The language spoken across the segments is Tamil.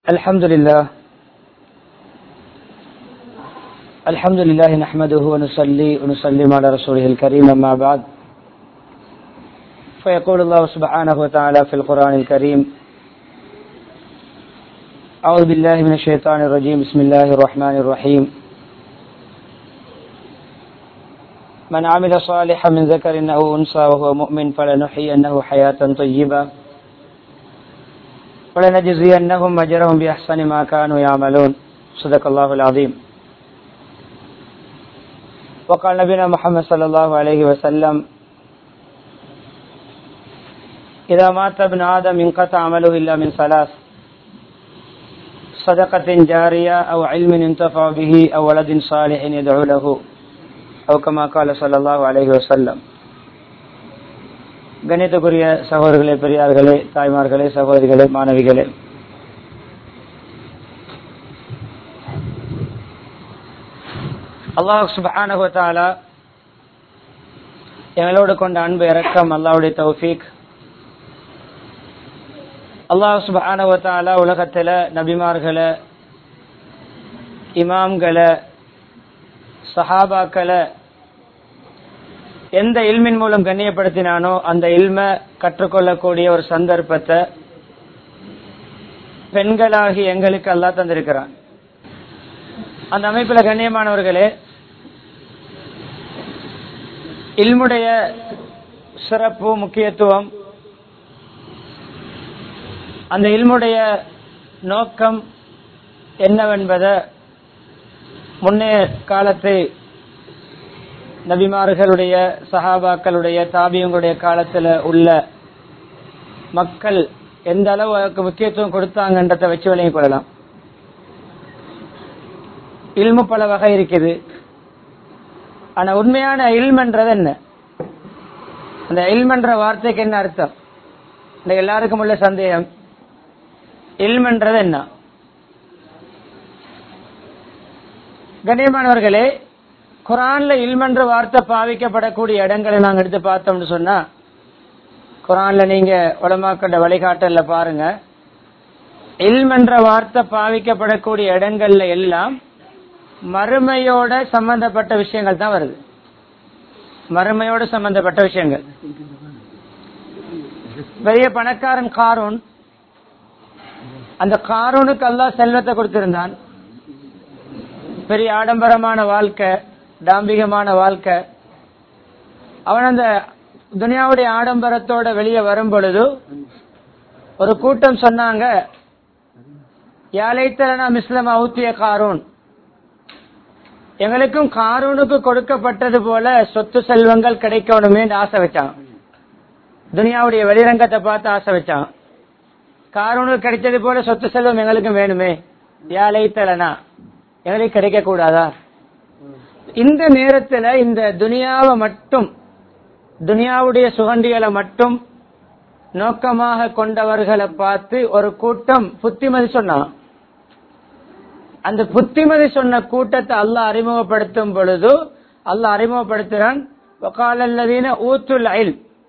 الحمد لله الحمد لله نحمده ونصلي ونسلم على رسوله الكريم أما بعد فيقول الله سبحانه وتعالى في القرآن الكريم أعوذ بالله من الشيطان الرجيم بسم الله الرحمن الرحيم من عمل صالحا من ذكر أو أنثى وهو مؤمن فلنحيينه حياة طيبة ولنجزينهم أجرهم بأحسن ما كانوا يعملون صدق الله العظيم وقال نبينا محمد صلى الله عليه وسلم إذا مات ابن آدم انقطع عمله إلا من ثلاث صدقة جارية أو علم ينتفع به أو ولد صالح يدعو له أو كما قال صلى الله عليه وسلم கணிதக்குரிய சகோதரர்களே பெரியார்களே தாய்மார்களே சகோதரிகளே மாணவிகளே அல்லாஹ் சுபானுவத்தாலா எங்களோடு கொண்ட அன்பு இறக்கம் அல்லாவுடைய தௌஃபீக் அல்லாஹ் சுபானுவத்தாலா உலகத்தில் நபிமார்களை இமாம்களை சஹாபாக்களை எந்த இல்மின் மூலம் கண்ணியப்படுத்தினானோ அந்த இல்ம கற்றுக்கொள்ளக்கூடிய ஒரு சந்தர்ப்பத்தை பெண்களாகி எங்களுக்கு அல்லா தந்திருக்கிறான் அந்த அமைப்புல கண்ணியமானவர்களே இல்முடைய சிறப்பு முக்கியத்துவம் அந்த இல்முடைய நோக்கம் என்னவென்பதை முன்னே காலத்தை நபிமார்களுடைய சஹாபாக்களுடைய தாபியங்களுடைய காலத்துல உள்ள மக்கள் எந்த அளவுக்கு முக்கியத்துவம் கொடுத்தாங்கன்றத வச்சு விளங்கிக் கொள்ளலாம் இல்மு பல வகை இருக்குது ஆனா உண்மையான இல்மன்றது என்ன அந்த இல்மன்ற வார்த்தைக்கு என்ன அர்த்தம் இந்த எல்லாருக்கும் உள்ள சந்தேகம் இல்மன்றது என்ன கண்ணியமானவர்களே குரான்ல இல்மன்ற வார்த்தை பாவிக்கப்படக்கூடிய இடங்களை நாங்க எடுத்து பார்த்தோம்னு சொன்னா குரான்ல நீங்க உலமாக்கண்ட வழிகாட்டல்ல பாருங்க இல்மன்ற வார்த்தை பாவிக்கப்படக்கூடிய இடங்கள்ல எல்லாம் மறுமையோட சம்பந்தப்பட்ட விஷயங்கள் தான் வருது மறுமையோட சம்பந்தப்பட்ட விஷயங்கள் பெரிய பணக்காரன் காரூன் அந்த காரூனுக்கு அல்லா செல்வத்தை கொடுத்திருந்தான் பெரிய ஆடம்பரமான வாழ்க்கை டாம்பிகமான வாழ்க்கை அவன் அந்த துனியாவுடைய ஆடம்பரத்தோட வெளியே வரும் பொழுது ஒரு கூட்டம் சொன்னாங்க யாழைத்தலனா மிஸ்லம் அவுத்திய காரூன் எங்களுக்கும் காரூனுக்கு கொடுக்கப்பட்டது போல சொத்து செல்வங்கள் கிடைக்கணுமே ஆசை வச்சான் துனியாவுடைய வெளிரங்கத்தை பார்த்து ஆசை வச்சான் காரூனுக்கு கிடைச்சது போல சொத்து செல்வம் எங்களுக்கும் வேணுமே யாழைத்தலனா எங்களுக்கு கிடைக்க கூடாதா இந்த நேரத்துல இந்த துனியாவை மட்டும் துனியாவுடைய சுகண்டிகளை மட்டும் நோக்கமாக கொண்டவர்களை பார்த்து ஒரு கூட்டம் புத்திமதி சொன்னான் அந்த புத்திமதி சொன்ன கூட்டத்தை அல்ல அறிமுகப்படுத்தும் பொழுது அல்ல அறிமுகப்படுத்துறான் ஊத்துல் அயில்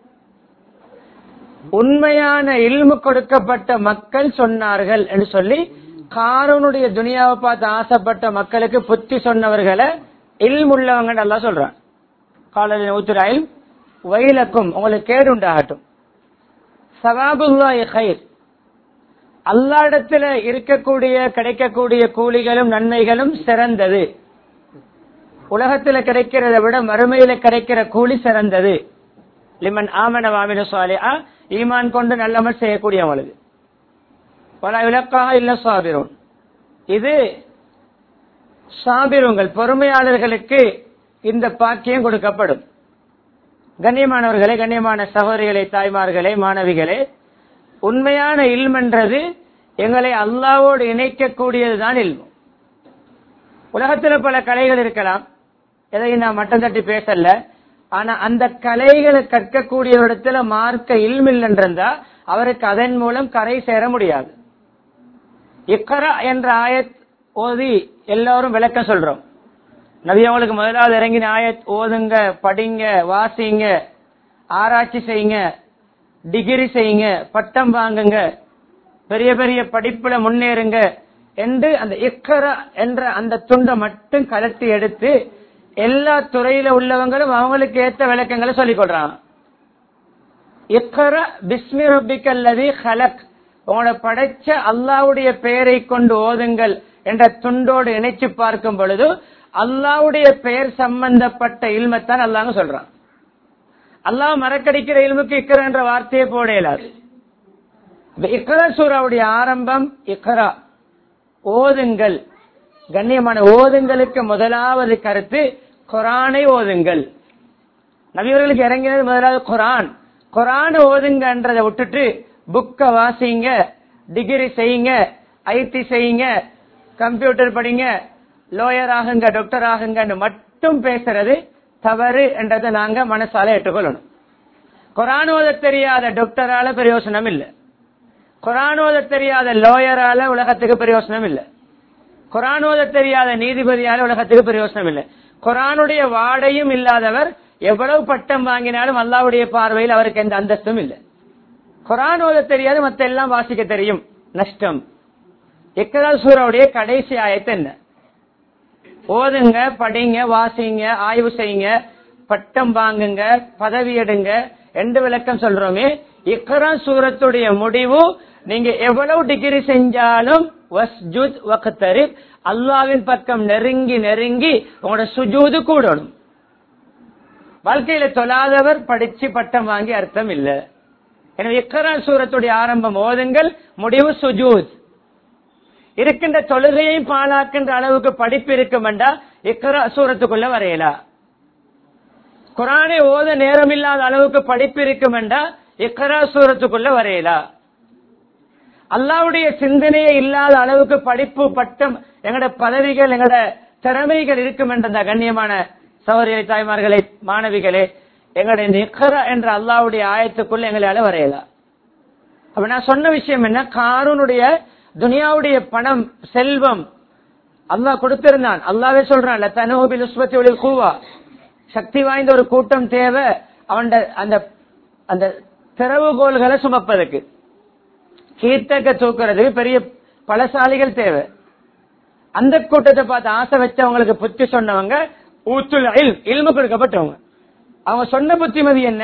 உண்மையான இல்மு கொடுக்கப்பட்ட மக்கள் சொன்னார்கள் என்று சொல்லி காரனுடைய துனியாவை பார்த்து ஆசைப்பட்ட மக்களுக்கு புத்தி சொன்னவர்களை இல்முள்ளவங்க நல்லா சொல்றான் காலையில் ஊத்துராயில் வயலுக்கும் உங்களுக்கு கேடு உண்டாகட்டும் சவாபுல்லா கயிர் அல்லா இடத்துல இருக்கக்கூடிய கிடைக்கக்கூடிய கூலிகளும் நன்மைகளும் சிறந்தது உலகத்துல கிடைக்கிறத விட மறுமையில கிடைக்கிற கூலி சிறந்தது லிமன் ஆமன வாமின சாலியா ஈமான் கொண்டு நல்லமல் செய்யக்கூடியவங்களுக்கு பல விளக்காக இல்ல சாபிரோன் இது சாபிருங்கள் பொறுமையாளர்களுக்கு இந்த பாக்கியம் கொடுக்கப்படும் கண்ணியமானவர்களே கண்ணியமான சகோதரிகளே தாய்மார்களே மாணவிகளே உண்மையான இல்மென்றது எங்களை அல்லாவோடு இணைக்கக்கூடியதுதான் இல்மு உலகத்தில் பல கலைகள் இருக்கலாம் எதையும் நான் மட்டம் தட்டி பேசல ஆனா அந்த கலைகளை கற்கக்கூடிய இடத்துல மார்க்க இல்மில்லைன்றா அவருக்கு அதன் மூலம் கரை சேர முடியாது இக்கரா என்ற ஆயத் ஓதி எல்லாரும் விளக்கம் சொல்றோம் நபி அவங்களுக்கு முதலாவது இறங்கின ஆயத் ஓதுங்க படிங்க வாசிங்க ஆராய்ச்சி செய்யுங்க டிகிரி செய்யுங்க பட்டம் வாங்குங்க பெரிய பெரிய படிப்புல முன்னேறுங்க என்று அந்த இக்கர என்ற அந்த துண்டை மட்டும் கலட்டி எடுத்து எல்லா துறையில உள்ளவங்களும் அவங்களுக்கு ஏத்த விளக்கங்களை சொல்லிக் கொள்றாங்க இக்கர பிஸ்மி ரப்பிக்கல்லதி ஹலக் உங்களோட படைச்ச அல்லாவுடைய பெயரை கொண்டு ஓதுங்கள் என்ற துண்டோடு இணைச்சு பார்க்கும் பொழுது அல்லாவுடைய பெயர் சம்பந்தப்பட்ட இல்மத்தான் அல்லாங்க சொல்றான் அல்லாஹ் மறக்கடிக்கிற இல்முக்கு இக்கர என்ற வார்த்தையை போட இயலாது இக்கரா சூறாவுடைய ஆரம்பம் இக்கரா ஓதுங்கள் கண்ணியமான ஓதுங்களுக்கு முதலாவது கருத்து குரானை ஓதுங்கள் நபியவர்களுக்கு இறங்கினது முதலாவது குரான் குரான் ஓதுங்கன்றதை விட்டுட்டு புக்க வாசிங்க டிகிரி செய்யுங்க ஐடி செய்யுங்க கம்ப்யூட்டர் படிங்க லோயர் ஆகுங்க டாக்டர் ஆகுங்கன்னு மட்டும் பேசுறது தவறு என்றதை நாங்க மனசால ஏற்றுக்கொள்ளணும் குரான் ஓத தெரியாத டாக்டரால பிரயோசனம் இல்லை குரான் ஓத தெரியாத லோயரால உலகத்துக்கு பிரயோசனம் இல்லை குரான் ஓத தெரியாத நீதிபதியால உலகத்துக்கு பிரயோசனம் இல்லை குரானுடைய வாடையும் இல்லாதவர் எவ்வளவு பட்டம் வாங்கினாலும் அல்லாவுடைய பார்வையில் அவருக்கு எந்த அந்தஸ்தும் இல்லை குரான் ஓத தெரியாது மத்த எல்லாம் வாசிக்க தெரியும் நஷ்டம் எக்கரா சூறாவுடைய கடைசி ஆயத்து என்ன ஓதுங்க படிங்க வாசிங்க ஆய்வு செய்யுங்க பட்டம் வாங்குங்க பதவி எடுங்க எந்த விளக்கம் சொல்றோமே இக்கரா சூரத்துடைய முடிவு நீங்க எவ்வளவு டிகிரி செஞ்சாலும் வஸ்ஜுத் வக்தரிப் அல்லாவின் பக்கம் நெருங்கி நெருங்கி உங்களோட சுஜூது கூடணும் வாழ்க்கையில தொழாதவர் படிச்சு பட்டம் வாங்கி அர்த்தம் இல்ல எனவே இக்கரா சூரத்துடைய ஆரம்பம் ஓதுங்கள் முடிவு சுஜூத் இருக்கின்ற தொழுகையை பாழாக்கின்ற அளவுக்கு படிப்பு இருக்கும் என்றா இக்கரா சூரத்துக்குள்ள வரையலா குரானை ஓத நேரம் இல்லாத அளவுக்கு படிப்பு இருக்கும் என்றா இக்கரா சூரத்துக்குள்ள வரையலா அல்லாவுடைய சிந்தனையே இல்லாத அளவுக்கு படிப்பு பட்டம் எங்கட பதவிகள் எங்கட திறமைகள் இருக்கும் என்ற அந்த கண்ணியமான சௌரிய தாய்மார்களே மாணவிகளே எங்களுடைய நிக்கரா என்ற அல்லாவுடைய ஆயத்துக்குள்ள எங்களால வரையலாம் அப்ப நான் சொன்ன விஷயம் என்ன காரூனுடைய துனியாவுடைய பணம் செல்வம் அல்லாஹ் கொடுத்திருந்தான் அல்லாவே சொல்றான் தனோபில் உஸ்பத்தி ஒளில் கூவா சக்தி வாய்ந்த ஒரு கூட்டம் தேவை அவன் அந்த அந்த திறவுகோள்களை சுமப்பதற்கு கீர்த்தக்க தூக்குறதுக்கு பெரிய பலசாலிகள் தேவை அந்த கூட்டத்தை பார்த்து ஆசை வச்சவங்களுக்கு புத்தி சொன்னவங்க ஊத்துல் இல்மு கொடுக்கப்பட்டவங்க அவங்க சொன்ன புத்திமதி என்ன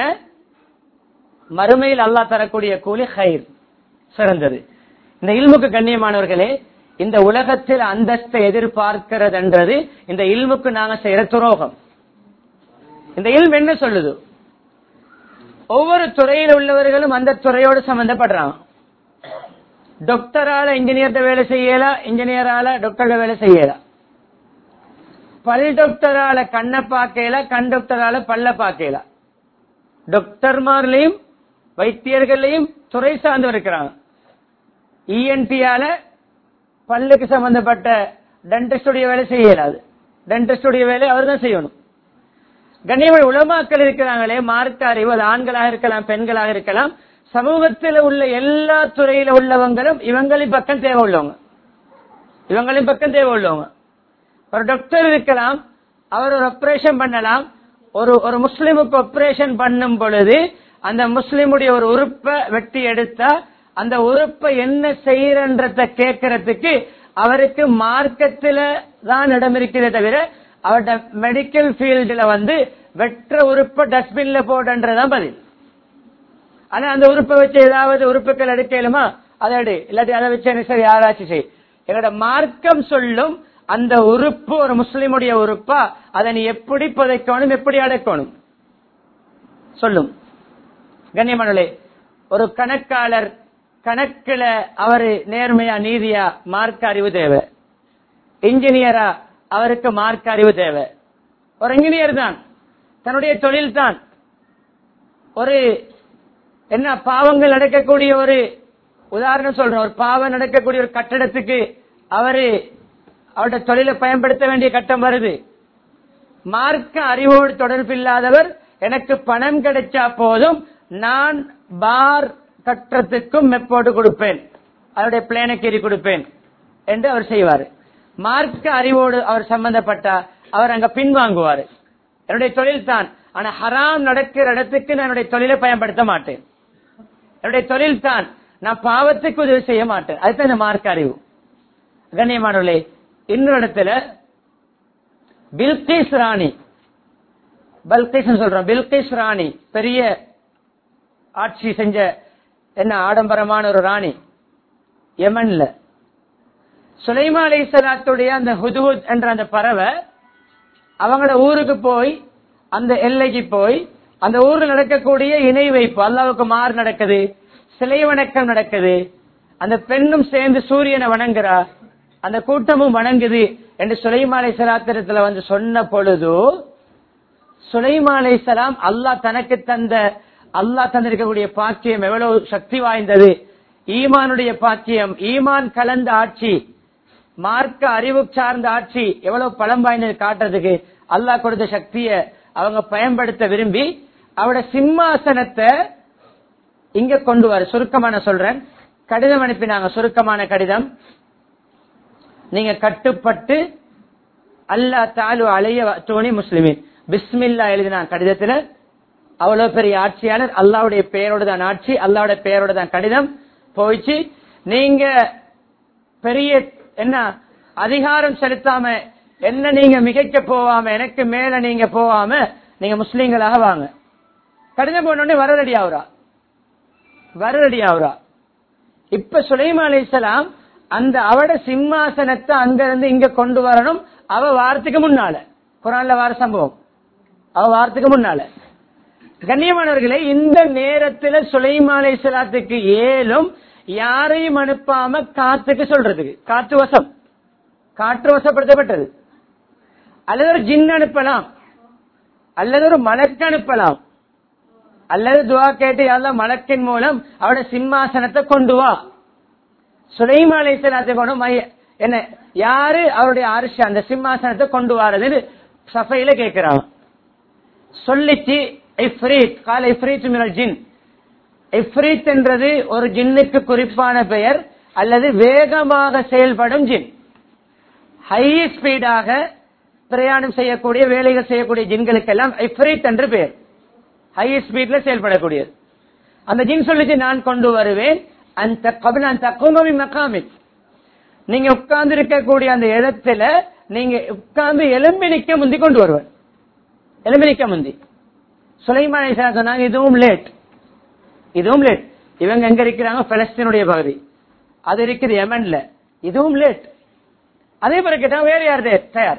மறுமையில் அல்லாஹ் தரக்கூடிய கூலி ஹைர் சிறந்தது இந்த இல்முக்கு கண்ணியமானவர்களே இந்த உலகத்தில் அந்தஸ்தை எதிர்பார்க்கிறது என்றது இந்த இல்முக்கு நாங்க செய்யற துரோகம் இந்த இல்ம் என்ன சொல்லுது ஒவ்வொரு துறையில் உள்ளவர்களும் அந்த துறையோடு சம்பந்தப்படுறாங்க டாக்டரால இன்ஜினியர்ட வேலை செய்யலாம் இன்ஜினியரால டாக்டர் வேலை செய்யலாம் பல் டாக்டரால கண்ணை பார்க்கல கண் டாக்டரால பல்ல பார்க்கல டாக்டர்மார்லயும் வைத்தியர்களையும் துறை சார்ந்து இருக்கிறாங்க இஎன்டியால பல்லுக்கு சம்பந்தப்பட்ட டென்டிஸ்டுடைய வேலை செய்யலாது டென்டிஸ்டுடைய வேலை அவர் தான் செய்யணும் கண்ணியமான உலமாக்கள் இருக்கிறாங்களே மார்க்க அறிவு அது ஆண்களாக இருக்கலாம் பெண்களாக இருக்கலாம் சமூகத்தில் உள்ள எல்லா துறையில உள்ளவங்களும் இவங்களின் பக்கம் தேவை உள்ளவங்க இவங்களின் பக்கம் தேவை உள்ளவங்க ஒரு டாக்டர் இருக்கலாம் அவர் ஒரு ஆபரேஷன் பண்ணலாம் ஒரு ஒரு முஸ்லிமுக்கு ஆபரேஷன் பண்ணும் பொழுது அந்த முஸ்லிமுடைய ஒரு உறுப்பை வெட்டி எடுத்தா அந்த உறுப்பை என்ன செய்யறன்றத கேட்கறதுக்கு அவருக்கு மார்க்கத்துல தான் இடம் இருக்கிறதே தவிர அவர்ட மெடிக்கல் ஃபீல்டுல வந்து வெற்ற உறுப்பை டஸ்ட்பின்ல போடுன்றதான் பதில் ஆனா அந்த உறுப்பை வச்சு ஏதாவது உறுப்புகள் எடுக்கலுமா அதை எடு இல்லாட்டி அதை வச்சு என்ன சரி ஆராய்ச்சி செய் எங்களோட மார்க்கம் சொல்லும் அந்த உறுப்பு ஒரு முஸ்லிமுடைய உறுப்பா அதை நீ எப்படி புதைக்கணும் எப்படி அடக்கணும் சொல்லும் கண்ணியமனே ஒரு கணக்காளர் கணக்குல அவரு நேர்மையா நீதியா மார்க்க அறிவு தேவை இன்ஜினியரா அவருக்கு மார்க்க அறிவு தேவை ஒரு இன்ஜினியர் தான் தன்னுடைய தொழில் தான் ஒரு என்ன பாவங்கள் நடக்கக்கூடிய ஒரு உதாரணம் சொல்றோம் ஒரு பாவம் நடக்கக்கூடிய ஒரு கட்டடத்துக்கு அவரு அவருடைய தொழிலை பயன்படுத்த வேண்டிய கட்டம் வருது மார்க்க அறிவோடு தொடர்பில்லாதவர் எனக்கு பணம் கிடைச்சா போதும் நான் பார் கட்டுறதுக்கும் மெப்போடு கொடுப்பேன் அவருடைய பிளேனை கீறி கொடுப்பேன் என்று அவர் செய்வார் மார்க்க அறிவோடு அவர் சம்பந்தப்பட்டா அவர் அங்க பின்வாங்குவார் என்னுடைய தொழில் தான் ஆனா ஹராம் நடக்கிற இடத்துக்கு நான் என்னுடைய தொழிலை பயன்படுத்த மாட்டேன் என்னுடைய தொழில் தான் நான் பாவத்துக்கு உதவி செய்ய மாட்டேன் அதுதான் இந்த மார்க்க அறிவு கண்ணியமானவர்களே இன்னொரு இடத்துல பில்கிஸ் ராணி பல்கிஸ் சொல்றோம் பில்கிஸ் ராணி பெரிய ஆட்சி செஞ்ச என்ன ஆடம்பரமான ஒரு ராணி யமன்ல சுலைமா அலைசலாத்துடைய அந்த ஹுதுஹுத் என்ற அந்த பறவை அவங்களோட ஊருக்கு போய் அந்த எல்லைக்கு போய் அந்த ஊர்ல நடக்கக்கூடிய இணை வைப்பு அல்லாவுக்கு மாறு நடக்குது சிலை வணக்கம் நடக்குது அந்த பெண்ணும் சேர்ந்து சூரியனை வணங்குறா அந்த கூட்டமும் வணங்குது என்று சுலைமா அலைசலாத்திரத்துல வந்து சொன்ன பொழுது சுலைமா அலைசலாம் அல்லாஹ் தனக்கு தந்த அல்லாஹ் தந்திருக்கக்கூடிய பாக்கியம் எவ்வளவு சக்தி வாய்ந்தது ஈமானுடைய பாக்கியம் ஈமான் கலந்த ஆட்சி மார்க்க அறிவு சார்ந்த ஆட்சி எவ்வளவு பலம் வாய்ந்தது காட்டுறதுக்கு அல்லாஹ் கொடுத்த சக்திய அவங்க பயன்படுத்த விரும்பி அவட சிம்மாசனத்தை இங்க கொண்டு வர சுருக்கமான சொல்றேன் கடிதம் அனுப்பினாங்க சுருக்கமான கடிதம் நீங்க கட்டுப்பட்டு அல்லா தாலு அலைய தோணி முஸ்லிமின் பிஸ்மில்லா எழுதினான் கடிதத்துல அவ்வளவு பெரிய ஆட்சியாளர் அல்லாவுடைய பெயரோட தான் ஆட்சி அல்லாவுடைய பெயரோட தான் கடிதம் போயிச்சு நீங்க பெரிய என்ன அதிகாரம் செலுத்தாம என்ன நீங்க மிகைக்க போவாம எனக்கு மேல நீங்க போவாம நீங்க முஸ்லீம்களாக வாங்க கடிதம் போனோடனே வர ரெடி ஆகுறா வர ரெடி ஆகுறா இப்ப சுலைமா அலிசலாம் அந்த அவட சிம்மாசனத்தை அங்க இருந்து இங்க கொண்டு வரணும் அவ வாரத்துக்கு முன்னால குரான்ல வார சம்பவம் அவ வாரத்துக்கு முன்னால கண்ணியமானவர்களே இந்த நேரத்துல சுலைமா அலிசலாத்துக்கு ஏலும் யாரையும் அனுப்பாம காத்துக்கு சொல்றதுக்கு காற்று வசம் காற்று வசப்படுத்தப்பட்டது அல்லது ஒரு ஜின் அனுப்பலாம் அல்லது ஒரு மலக்கு அனுப்பலாம் அல்லது துவா கேட்டு யாரெல்லாம் மலக்கின் மூலம் அவட சிம்மாசனத்தை கொண்டு வா சுலைமா அலைசலாத்தை கொண்டு மைய- என்ன யாரு அவருடைய அரிசி அந்த சிம்மாசனத்தை கொண்டு வாரதுன்னு சபையில கேட்கிறான் சொல்லிச்சு இஃப்ரீத் கால இஃப்ரீத் மினல் ஜின் இஃப்ரீத் என்றது ஒரு ஜின்னுக்கு குறிப்பான பெயர் அல்லது வேகமாக செயல்படும் ஜின் ஹை ஸ்பீடாக பிரயாணம் செய்யக்கூடிய வேலைகள் செய்யக்கூடிய ஜின்களுக்கெல்லாம் இஃப்ரீத் என்று பெயர் ஹை ஸ்பீட்ல செயல்படக்கூடியது அந்த ஜின் சொல்லிச்சு நான் கொண்டு வருவேன் அந்த கபில் அந்த குமவி மக்காமி நீங்க உட்கார்ந்து இருக்கக்கூடிய அந்த இடத்துல நீங்க உட்கார்ந்து எலும்பி நிக்க முந்தி கொண்டு வருவேன் எலும்பி நிக்க முந்தி சுலைமான் அலைஹிஸ்ஸலாம் சொன்னாங்க இதுவும் லேட் இதுவும் லேட் இவங்க எங்க இருக்கிறாங்க பலஸ்தீனுடைய பகுதி அது இருக்குது யமன்ல இதுவும் லேட் அதே பிறகு கேட்டா வேற யார் தே- தயார்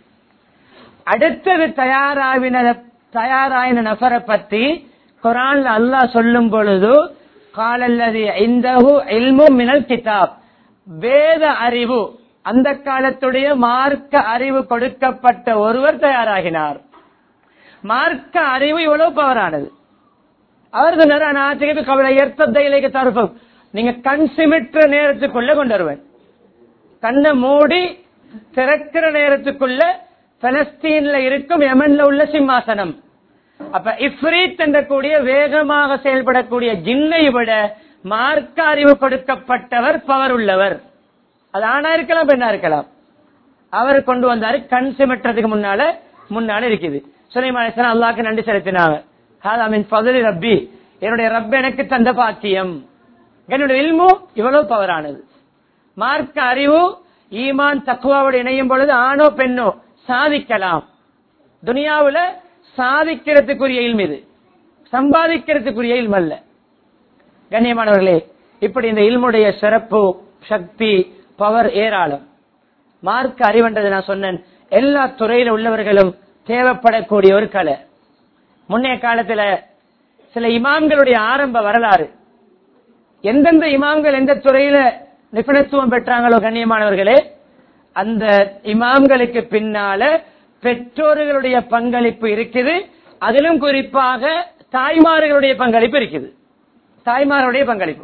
அடுத்தது தயாராவின தயாராயின நபரை பத்தி குரான்ல அல்லாஹ் சொல்லும் பொழுது காலல்லது இந்தஹு இல்மு மினல் கிதாப் வேத அறிவு அந்த காலத்துடைய மார்க்க அறிவு கொடுக்கப்பட்ட ஒருவர் தயாராகினார் மார்க்க அறிவு இவ்வளவு பவரானது அவர் சொன்னார் நாட்டுக்கு கவலை ஏற்பத்தையிலேக்கு தரப்போம் நீங்க கண் சிமிட்டுற நேரத்துக்குள்ள கொண்டு வருவேன் கண்ணை மூடி திறக்கிற நேரத்துக்குள்ள பலஸ்தீன்ல இருக்கும் யமன்ல உள்ள சிம்மாசனம் அப்ப இஃப்ரீத் என்றக்கூடிய வேகமாக செயல்படக்கூடிய ஜின்னை விட மார்க்க அறிவு கொடுக்கப்பட்டவர் பவர் உள்ளவர் அது ஆணா இருக்கலாம் பெண்ணா இருக்கலாம் அவர் கொண்டு வந்தாரு கண் சிமிட்டுறதுக்கு முன்னால முன்னால இருக்குது சுலைமான் அல்லாஹ்க்கு நன்றி செலுத்தினாங்க ஹாதா மின் ஃபضل ரப்பி என்னுடைய ரப் எனக்கு தந்த பாக்கியம் என்னுடைய இல்மு இவ்வளவு பவரானது மார்க்க அறிவு ஈமான் தக்குவாவோடு இணையும் பொழுது ஆணோ பெண்ணோ சாதிக்கலாம் துனியாவுல சாதிக்கிறதுக்குரிய இல்ம் இது சம்பாதிக்கிறதுக்குரிய இல்ம் அல்ல கண்ணியமானவர்களே இப்படி இந்த இல்முடைய சிறப்பு சக்தி பவர் ஏராளம் மார்க்க அறிவன்றது நான் சொன்னேன் எல்லா துறையில உள்ளவர்களும் தேவைப்படக்கூடிய ஒரு கலை முன்னைய காலத்துல சில இமாம்களுடைய ஆரம்ப வரலாறு எந்தெந்த இமாம்கள் எந்த துறையில நிபுணத்துவம் பெற்றாங்களோ கண்ணியமானவர்களே அந்த இமாம்களுக்கு பின்னால பெற்றோர்களுடைய பங்களிப்பு இருக்குது அதிலும் குறிப்பாக தாய்மார்களுடைய பங்களிப்பு இருக்குது தாய்மார்களுடைய பங்களிப்பு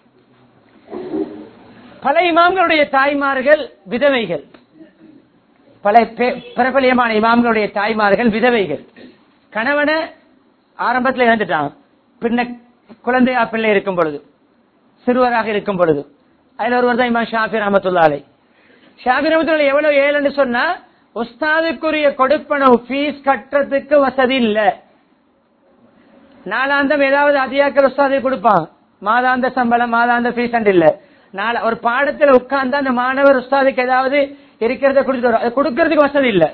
பல இமாம்களுடைய தாய்மார்கள் விதவைகள் பல பே- பிரபலியமான இமாம்களுடைய தாய்மார்கள் விதவைகள் கணவனை ஆரம்பத்தில் இழந்துட்டாங்க பின்ன குழந்தையா பிள்ளை இருக்கும் பொழுது சிறுவராக இருக்கும் பொழுது அதுல ஒருவர் தான் இமாம் ஷாஃபி ரஹமத்துல்லாலை ஷாஃபி ரஹமத்துல்லா எவ்வளவு ஏழுன்னு சொன்னா உஸ்தாதுக்குரிய கொடுப்பனவு ஃபீஸ் கட்டுறதுக்கு வசதி இல்ல நாலாந்தம் ஏதாவது அதிகாக்கள் உஸ்தாது கொடுப்பாங்க மாதாந்த சம்பளம் மாதாந்த ஃபீஸ் இல்ல நாளை ஒரு பாடத்துல உட்கார்ந்து அந்த மாணவர் உஸ்தாதுக்கு ஏதாவது இருக்கிறத கொடுத்து அது கொடுக்கறதுக்கு வசதி இல்ல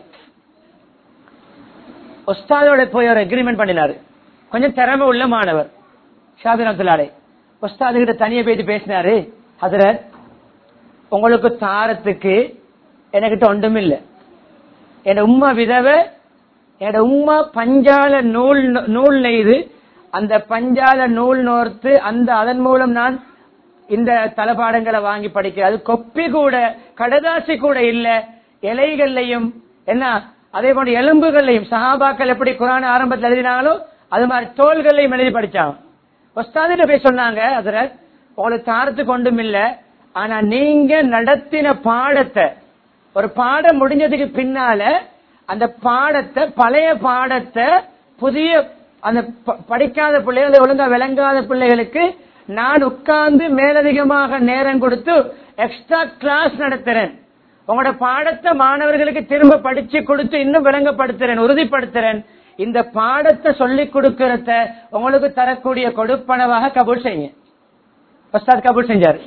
உஸ்தாதோட போய் ஒரு அக்ரிமெண்ட் பண்ணினாரு கொஞ்சம் திறமை உள்ள மாணவர் ஷாபிரத்துலாலே உஸ்தாது கிட்ட தனியா போயிட்டு பேசினாரு ஹசரத் உங்களுக்கு தாரத்துக்கு எனக்கிட்ட ஒன்றும் இல்ல என் உம்மா விதவை என் உம்மா பஞ்சால நூல் நூல் நெய்து அந்த பஞ்சால நூல் நோர்த்து அந்த அதன் மூலம் நான் இந்த தளபாடங்களை வாங்கி படிக்கிறேன் அது கொப்பி கூட கடதாசி கூட இல்ல இலைகள்லையும் என்ன அதே போன்ற எலும்புகள்லையும் சஹாபாக்கள் எப்படி குரான் ஆரம்பத்தில் எழுதினாங்களோ அது மாதிரி தோள்களையும் எழுதி படிச்சாங்க உஸ்தாதிட்ட போய் சொன்னாங்க அதுல உங்களுக்கு தாரத்துக்கு ஒன்றும் இல்ல ஆனா நீங்க நடத்தின பாடத்தை ஒரு பாடம் முடிஞ்சதுக்கு பின்னால அந்த பாடத்தை பழைய பாடத்தை புதிய அந்த ப- படிக்காத பிள்ளைகள் ஒழுங்கா விளங்காத பிள்ளைகளுக்கு நான் உட்கார்ந்து மேலதிகமாக நேரம் கொடுத்து எக்ஸ்ட்ரா கிளாஸ் நடத்துறேன் உங்களோட பாடத்தை மாணவர்களுக்கு திரும்ப படிச்சு கொடுத்து இன்னும் விளங்கப்படுத்துறேன் உறுதிப்படுத்துறேன் இந்த பாடத்தை சொல்லிக் கொடுக்கறத உங்களுக்கு தரக்கூடிய கொடுப்பனவாக கபூல் செய்யுங்க உஸ்தாத் கபூல் செஞ்சாரு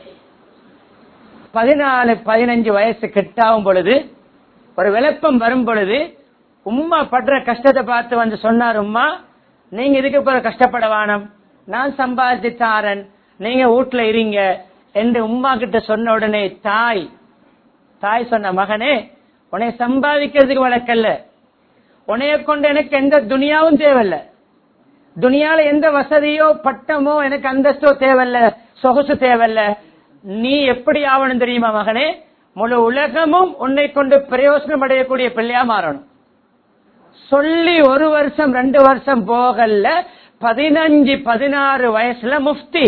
பதினாலு பதினஞ்சு வயசு கிட்டாகும் பொழுது ஒரு விளப்பம் வரும் பொழுது உம்மா படுற கஷ்டத்தை பார்த்து வந்து சொன்னார் உம்மா நீங்க இதுக்கு போற கஷ்டப்பட வேணாம் நான் சம்பாதிச்சு தாரன் நீங்க வீட்டுல இருங்க என்று உம்மா கிட்ட சொன்ன உடனே தாய் தாய் சொன்ன மகனே உன்னை சம்பாதிக்கிறதுக்கு வழக்கல்ல உன்னைய கொண்டு எனக்கு எந்த துனியாவும் தேவையில்ல துனியால எந்த வசதியோ பட்டமோ எனக்கு அந்தஸ்தோ தேவையில்ல சொகுசு தேவையில்ல நீ எப்படி ஆவணும் தெரியுமா மகனே முழு உலகமும் உன்னை கொண்டு பிரயோசனம் அடையக்கூடிய பிள்ளையா மாறணும் சொல்லி ஒரு வருஷம் ரெண்டு வருஷம் போகல பதினஞ்சு பதினாறு வயசுல முஃப்தி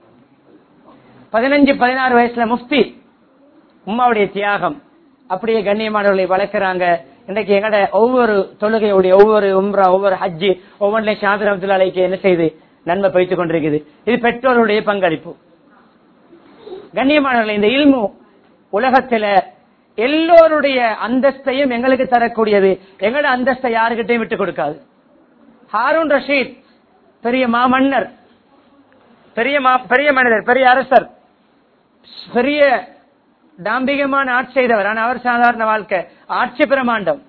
பதினஞ்சு பதினாறு வயசுல முஃப்தி உம்மாவுடைய தியாகம் அப்படியே கண்ணியமானவர்களை வளர்க்கிறாங்க இன்னைக்கு எங்கட ஒவ்வொரு தொழுகையுடைய ஒவ்வொரு உம்ரா ஒவ்வொரு ஹஜ்ஜி ஒவ்வொன்றையும் ஷாதிர் அப்துல் அலைக்கு என்ன செய்து நன்மை பயித்துக் கொண்டிருக்குது இது பெற்றோருடைய பங்களிப்பு கண்ணியமானவர்களை இந்த இல்மு உலகத்துல எல்லோருடைய அந்தஸ்தையும் எங்களுக்கு தரக்கூடியது எங்களோட அந்தஸ்தை யாருக்கிட்டையும் விட்டு கொடுக்காது ஹாரூன் ரஷீத் பெரிய மாமன்னர் பெரிய மா- பெரிய மனிதர் பெரிய அரசர் பெரிய டாம்பிகமான ஆட்சி செய்தவர் ஆனா அவர் சாதாரண வாழ்க்கை ஆட்சி பிரமாண்டம்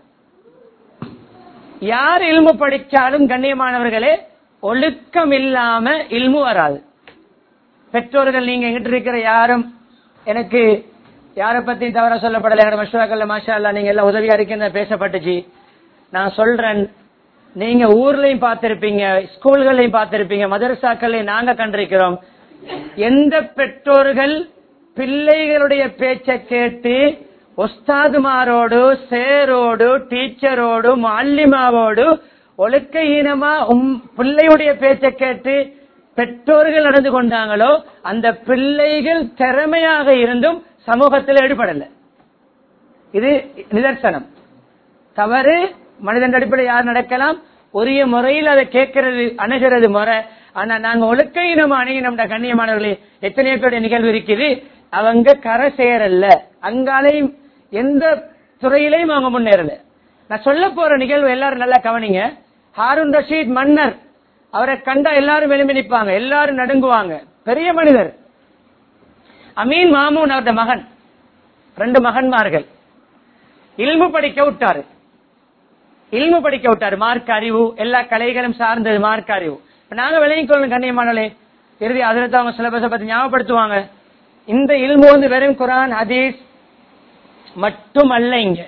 யார் இல்மு படிச்சாலும் கண்ணியமானவர்களே ஒழுக்கம் இல்லாம இல்மு வராது பெற்றோர்கள் நீங்க எங்கிட்ட இருக்கிற யாரும் எனக்கு யார பத்தி தவறா சொல்லப்படல என்னோட மஷூராக்கள்ல மாஷா அல்லா நீங்க எல்லாம் உதவியா இருக்கீங்க பேசப்பட்டுச்சு நான் சொல்றேன் நீங்க ஊர்லயும் பார்த்திருப்பீங்க ஸ்கூல்களையும் பார்த்திருப்பீங்க மதரசாக்கள்லையும் நாங்க கண்டிருக்கிறோம் எந்த பெற்றோர்கள் பிள்ளைகளுடைய பேச்சை கேட்டு ஒஸ்தாதுமாரோடு சேரோடு டீச்சரோடு மாலிமாவோடு ஒழுக்கஹீனமா உம் பிள்ளையுடைய பேச்சை கேட்டு பெற்றோர்கள் நடந்து கொண்டாங்களோ அந்த பிள்ளைகள் திறமையாக இருந்தும் சமூகத்தில் ஈடுபடல இது நிதர்சனம் தவறு மனிதன் அடிப்படையில் யார் நடக்கலாம் உரிய முறையில் அதை கேட்கறது அணுகிறது முறை ஆனா நாங்க ஒழுக்க இனம் அணுகினோம்டா கண்ணியமானவர்களே எத்தனையோ பேருடைய நிகழ்வு இருக்குது அவங்க கரை சேரல அங்காலையும் எந்த துறையிலையும் அவங்க முன்னேறல நான் சொல்ல போற நிகழ்வு எல்லாரும் நல்லா கவனிங்க ஹாரூன் ரஷீத் மன்னர் அவரை கண்டா எல்லாரும் எழும்பி நிப்பாங்க எல்லாரும் நடுங்குவாங்க பெரிய மனிதர் அமீன் மாமூன் அவரது மகன் ரெண்டு மகன்மார்கள் இல்மு படிக்க விட்டாரு இல்மு படிக்க விட்டாரு மார்க் அறிவு எல்லா கலைகளும் சார்ந்தது மார்க் அறிவு இப்ப நாங்க விளங்கிக் கொள்ளணும் கண்ணியமானே இறுதி அதில் அவங்க சிலபஸை பத்தி ஞாபகப்படுத்துவாங்க இந்த இல்மு வந்து வெறும் குரான் ஹதீஸ் மட்டும் அல்ல இங்க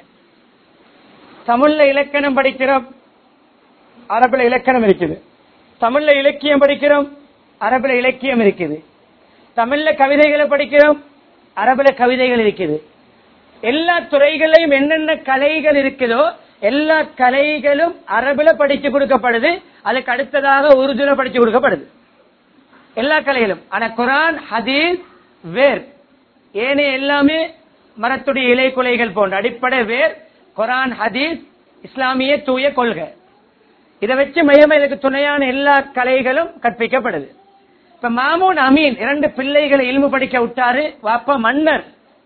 தமிழ்ல இலக்கணம் படிக்கிறோம் அரபுல இலக்கணம் இருக்குது தமிழ்ல இலக்கியம் படிக்கிறோம் அரபுல இலக்கியம் இருக்குது தமிழ்ல கவிதைகளை படிக்கிறோம் அரபுல கவிதைகள் இருக்குது எல்லா துறைகளையும் என்னென்ன கலைகள் இருக்குதோ எல்லா கலைகளும் அரபுல படிச்சு கொடுக்கப்படுது அதுக்கு அடுத்ததாக உருதுல படிச்சு கொடுக்கப்படுது எல்லா கலைகளும் ஆனா குரான் ஹதீஸ் வேர் ஏனைய எல்லாமே மரத்துடைய இலை குலைகள் போன்ற அடிப்படை வேர் குரான் ஹதீஸ் இஸ்லாமிய தூய கொள்கை இதை வச்சு மையமா இதுக்கு துணையான எல்லா கலைகளும் கற்பிக்கப்படுது இப்ப மாமூன் அமீன் இரண்டு பிள்ளைகளை இல்மு படிக்க விட்டாரு வாப்பா மன்னர்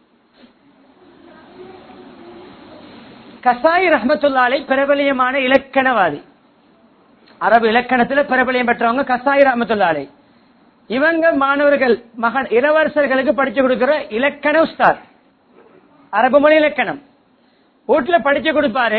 கசாய் ரஹமத்துல்லாலை பிரபலியமான இலக்கணவாதி அரபு இலக்கணத்துல பிரபலியம் பெற்றவங்க கசாய் ரஹமத்துல்லாலை இவங்க மாணவர்கள் மகன் இளவரசர்களுக்கு படிச்சு கொடுக்கிற இலக்கண உஸ்தாத் அரபு மொழி இலக்கணம் வீட்டுல படிச்சு கொடுப்பாரு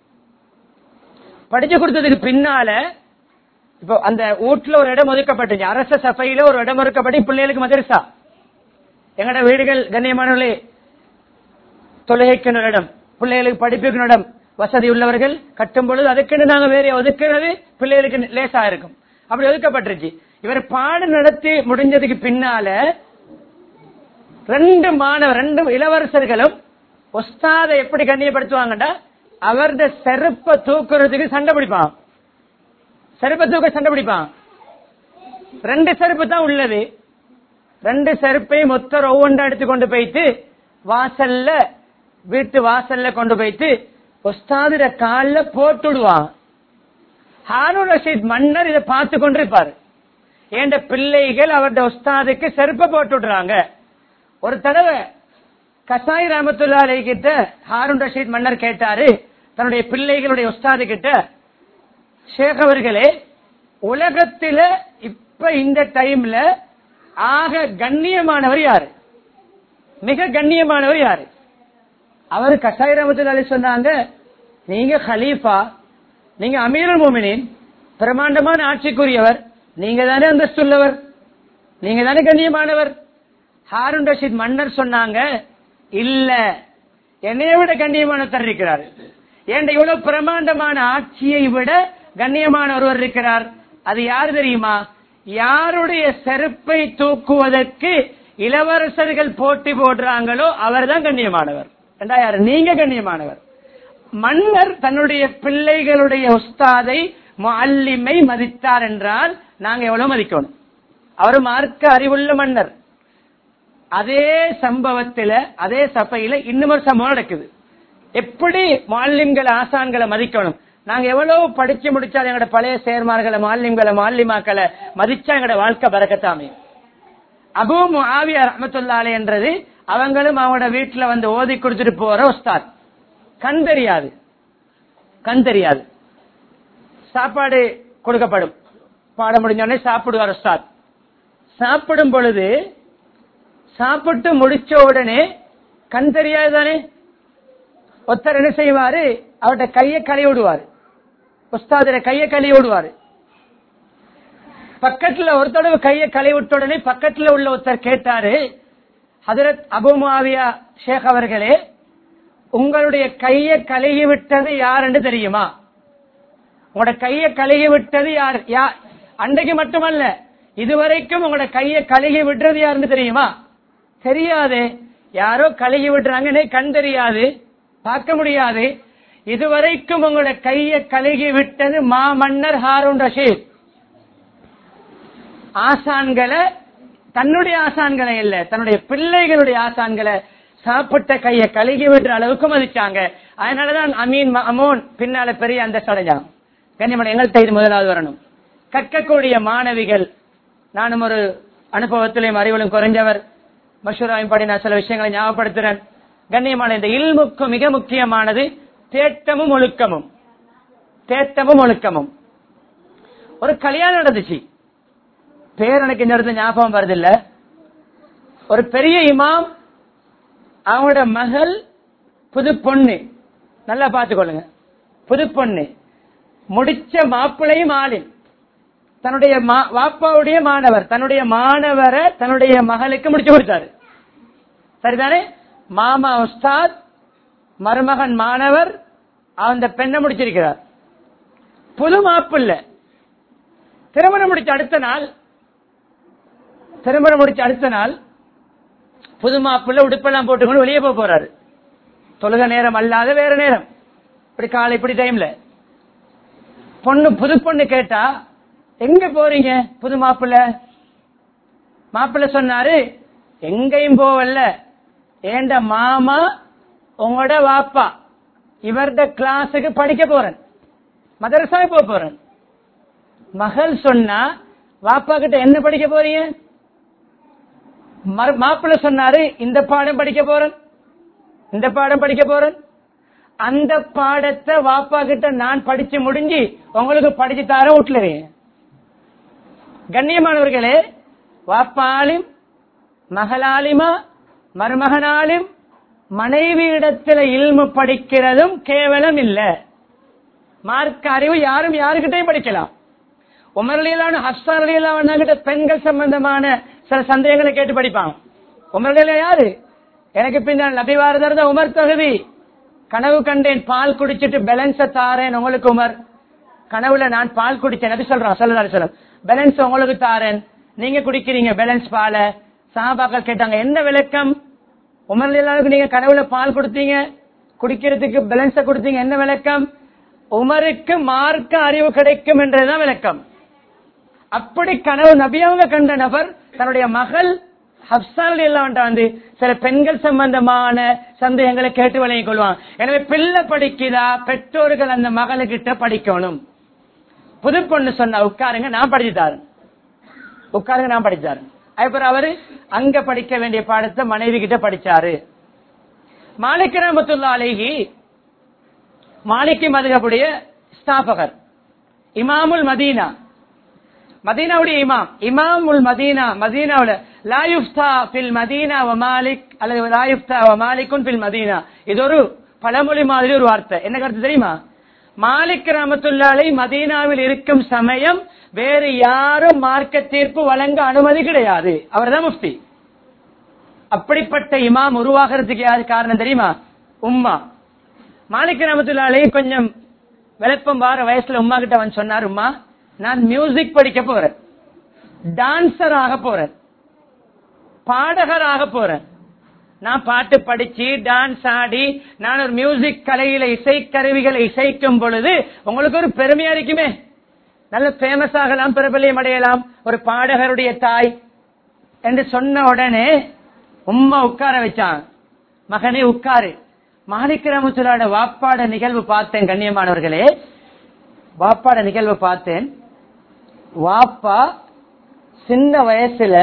படிச்சு கொடுத்ததுக்கு பின்னால இப்போ அந்த வீட்டுல ஒரு இடம் ஒதுக்கப்பட்டுச்சு அரச சபையில ஒரு இடம் ஒதுக்கப்பட்டு பிள்ளைகளுக்கு மதரசா எங்கட வீடுகள் கண்ணியமானவர்களே தொழுகைக்கு ஒரு இடம் பிள்ளைகளுக்கு படிப்புக்கு ஒரு இடம் வசதி உள்ளவர்கள் கட்டும் பொழுது அதுக்குன்னு நாங்க வேற ஒதுக்குறது பிள்ளைகளுக்கு லேசா இருக்கும் அப்படி ஒதுக்கப்பட்டுருச்சு இவர் பாடம் நடத்தி முடிஞ்சதுக்கு பின்னால ரெண்டு மாணவர் ரெண்டு இளவரசர்களும் ஒஸ்தாதை எப்படி கண்ணியப்படுத்துவாங்கடா அவரது செருப்பை தூக்குறதுக்கு சண்டை பிடிப்பான் செருப்பை தூக்க சண்டை பிடிப்பான் ரெண்டு செருப்பு தான் உள்ளது ரெண்டு செருப்பையும் மொத்தம் ஒவ்வொன்றா எடுத்து கொண்டு போயிட்டு வாசல்ல வீட்டு வாசல்ல கொண்டு போயிட்டு ஒஸ்தாதிர கால்ல போட்டுடுவான் ஹாரூன் ரஷீத் மன்னர் இதை பார்த்து கொண்டிருப்பாரு ஏண்ட பிள்ளைகள் அவருடைய உஸ்தாதுக்கு செருப்ப போட்டு விடுறாங்க ஒரு தடவை கசாய் ரஹமத்துல்லா அலை கிட்ட ஹாரூன் ரஷீத் மன்னர் கேட்டாரு தன்னுடைய பிள்ளைகளுடைய உஸ்தாது கிட்ட ஷேக் அவர்களே உலகத்தில இப்ப இந்த டைம்ல ஆக கண்ணியமானவர் யாரு மிக கண்ணியமானவர் யாரு அவர் கசாய் ரஹமத்துல்லா அலி சொன்னாங்க நீங்க ஹலீஃபா நீங்க அமீருல் மோமினின் பிரமாண்டமான ஆட்சிக்குரியவர் நீங்க தானே அந்தஸ்துள்ளவர் நீங்க தானே கண்ணியமானவர் ஹாரூன் ரஷீத் மன்னர் சொன்னாங்க இல்ல என்னைய விட கண்ணியமானவர் இருக்கிறார் ஏண்ட இவ்வளவு பிரமாண்டமான ஆட்சியை விட கண்ணியமான ஒருவர் இருக்கிறார் அது யாரு தெரியுமா யாருடைய செருப்பை தூக்குவதற்கு இளவரசர்கள் போட்டி போடுறாங்களோ அவர் தான் கண்ணியமானவர் ஏண்டா யாரு நீங்க கண்ணியமானவர் மன்னர் தன்னுடைய பிள்ளைகளுடைய உஸ்தாதை அல்லிமை மதித்தார் என்றால் நாங்க எவ்வளவு மதிக்கணும் அவர் மார்க்க அறிவுள்ள மன்னர் அதே சம்பவத்துல அதே சபையில இன்னும் ஒரு சம்பவம் நடக்குது எப்படி மாலிம்களை ஆசான்களை மதிக்கணும் நாங்க எவ்வளவு படிச்சு முடிச்சா எங்களோட பழைய சேர்மார்களை மாலிம்களை மாலிமாக்களை மதிச்சா எங்களோட வாழ்க்கை பறக்கத்தாமே அபு முஆவியா ரஹமத்துல்லாலே என்றது அவங்களும் அவங்களோட வீட்டுல வந்து ஓதி கொடுத்துட்டு போற உஸ்தாத் கண் தெரியாது கண் தெரியாது சாப்பாடு கொடுக்கப்படும் பாடம் முடிஞ்சோடனே சாப்பிடுவார் உஸ்தாத் சாப்பிடும் பொழுது சாப்பிட்டு முடிச்ச உடனே கண் தெரியாது தானே ஒருத்தர் என்ன செய்வாரு அவர்கிட்ட கையை கழுவி விடுவாரு உஸ்தாதிர கையை கழுவி விடுவாரு பக்கத்துல ஒரு தடவை கையை கழுவி விட்ட உடனே பக்கத்துல உள்ள ஒருத்தர் கேட்டாரு ஹதரத் அபுமாவியா ஷேக் அவர்களே உங்களுடைய கையை கழுகி விட்டது யார் என்று தெரியுமா உங்களோட கையை கழுகி விட்டது யார் யார் அன்றைக்கு மட்டுமல்ல இதுவரைக்கும் உங்களோட கையை கழுகி விடுறது யாருன்னு தெரியுமா தெரியாது யாரோ கழுகி விடுறாங்கன்னே கண் தெரியாது பார்க்க முடியாது இதுவரைக்கும் உங்களோட கையை கழுகி விட்டது மா மன்னர் ஹாரூன் ரஷீத் ஆசான்களை தன்னுடைய ஆசான்களை இல்ல தன்னுடைய பிள்ளைகளுடைய ஆசான்களை சாப்பிட்ட கையை கழுகி விடுற அளவுக்கு மதிச்சாங்க அதனாலதான் அமீன் அமோன் பின்னால பெரிய அந்த சடைஞ்சான் கண்ணியமன் எங்கள்கிட்ட இது முதலாவது வரணும் கற்கக்கூடிய மாணவிகள் நானும் ஒரு அனுபவத்திலையும் அறிவிலும் குறைஞ்சவர் மஷூராயும் படி நான் சில விஷயங்களை ஞாபகப்படுத்துறேன் கண்ணியமான இந்த இல்முக்கு மிக முக்கியமானது தேட்டமும் ஒழுக்கமும் தேட்டமும் ஒழுக்கமும் ஒரு கல்யாணம் நடந்துச்சு பேர் எனக்கு இந்த இடத்துல ஞாபகம் வருது இல்ல ஒரு பெரிய இமாம் அவங்களோட மகள் புது பொண்ணு நல்லா பார்த்துக்கொள்ளுங்க புது பொண்ணு முடிச்ச மாப்பிளையும் ஆளின் தன்னுடைய மா- வாப்பாவுடைய மாணவர் தன்னுடைய மாணவரை தன்னுடைய மகளுக்கு முடிச்சு கொடுத்தாரு சரிதானே மாமா உஸ்தாத் மருமகன் மாணவர் அந்த பெண்ணை முடிச்சிருக்கிறார் புது மாப்பிள்ளை திருமணம் முடிச்ச அடுத்த நாள் திருமணம் முடிச்ச அடுத்த நாள் புது மாப்பிள்ளை உடுப்பெல்லாம் போட்டுக்கொண்டு வெளியே போக போறாரு தொழுக நேரம் அல்லாத வேற நேரம் இப்படி காலை இப்படி டைம்ல பொண்ணு புது பொண்ணு கேட்டா எங்க போறீங்க புது மாப்பிள்ளை மாப்பிள்ளை சொன்னாரு எங்கேயும் போவல்ல ஏண்ட மாமா உங்களோட வாப்பா இவர்ட கிளாஸுக்கு படிக்க போறேன் மதரசாவை போக போறேன் மகள் சொன்னா வாப்பா கிட்ட என்ன படிக்க போறீங்க மறு- மாப்பிள்ளை சொன்னாரு இந்த பாடம் படிக்க போறேன் இந்த பாடம் படிக்க போறேன் அந்த பாடத்தை வாப்பா கிட்ட நான் படிச்சு முடிஞ்சு உங்களுக்கு படிச்சு தர விட்டுலறீங்க கண்ணியமானவர்களே வாப்பாலிம் மகளாலிமா மருமகனாலும் மனைவியிடத்துல இல்மு படிக்கிறதும் கேவலம் இல்ல மார்க்க அறிவு யாரும் யாருக்கிட்டையும் படிக்கலாம் உமரலியலான ஹஸ்தாரலியலான கிட்ட பெண்கள் சம்பந்தமான சில சந்தேகங்களை கேட்டு படிப்பாங்க உமரலியல யாரு எனக்கு பின்னால் நபிவாரதர் தான் உமர் தகுதி கனவு கண்டேன் பால் குடிச்சிட்டு பேலன்ஸ தாரேன் உங்களுக்கு உமர் கனவுல நான் பால் குடிச்சேன் நபி சொல்றான் சொல்லலாம் சொல்லம் பேலன்ஸ் உங்களுக்கு தாரேன் நீங்க குடிக்கிறீங்க பேலன்ஸ் பால சாபாக்கள் கேட்டாங்க என்ன விளக்கம் உமர்லாவுக்கு நீங்க கனவுல பால் கொடுத்தீங்க குடிக்கிறதுக்கு பேலன்ஸ கொடுத்தீங்க என்ன விளக்கம் உமருக்கு மார்க்க அறிவு கிடைக்கும் என்றதுதான் விளக்கம் அப்படி கனவு நபியவங்க கண்ட நபர் தன்னுடைய மகள் ஹப்சால் எல்லாம் வந்து சில பெண்கள் சம்பந்தமான சந்தேகங்களை கேட்டு விளங்கிக் கொள்வான் எனவே பிள்ளை படிக்குதா பெற்றோர்கள் அந்த மகளுக்கிட்ட படிக்கணும் புது பொண்ணு சொன்னா உட்காருங்க நான் படிச்சுட்டாரு உட்காருங்க நான் படிச்சாரு அதுக்கப்புறம் அவரு அங்க படிக்க வேண்டிய பாடத்தை மனைவி கிட்ட படிச்சாரு மாலிக் ரஹமத்துல்லா அலைஹி மாலிக்கி மதுகபுடைய ஸ்தாபகர் இமாமுல் மதீனா மதீனாவுடைய இமாம் இமாமுல் மதீனா மதீனாவுல லாயுப்தா பில் மதீனா வ மாலிக் அல்லது லாயுப்தா வ மாலிக்குன் பில் மதீனா இது ஒரு பழமொழி மாதிரி ஒரு வார்த்தை என்ன கருத்து தெரியுமா மாலிக் ரஹமத்துல்லாலை மதீனாவில் இருக்கும் சமயம் வேறு யாரும் மார்க்க தீர்ப்பு வழங்க அனுமதி கிடையாது அவர்தான் முஃப்தி அப்படிப்பட்ட இமாம் உருவாகிறதுக்கு யாரு காரணம் தெரியுமா உம்மா மாலிக் ரஹமத்துல்லாலை கொஞ்சம் விளப்பம் வார வயசுல உமா கிட்ட வந்து சொன்னார் உமா நான் மியூசிக் படிக்க போறேன் டான்சர் ஆக போறேன் பாடகராக போறேன் நான் பாட்டு படிச்சு டான்ஸ் ஆடி நான் ஒரு மியூசிக் கலையில இசைக்கருவிகளை இசைக்கும் பொழுது உங்களுக்கு ஒரு பெருமையா இருக்குமே நல்ல ஃபேமஸ் ஆகலாம் பிரபலியம் அடையலாம் ஒரு பாடகருடைய தாய் என்று சொன்ன உடனே உம்மா உட்கார வச்சான் மகனே உட்காரு மாலிக் ரமத்துலாட வாப்பாட நிகழ்வு பார்த்தேன் கண்ணியமானவர்களே வாப்பாட நிகழ்வு பார்த்தேன் வாப்பா சின்ன வயசுல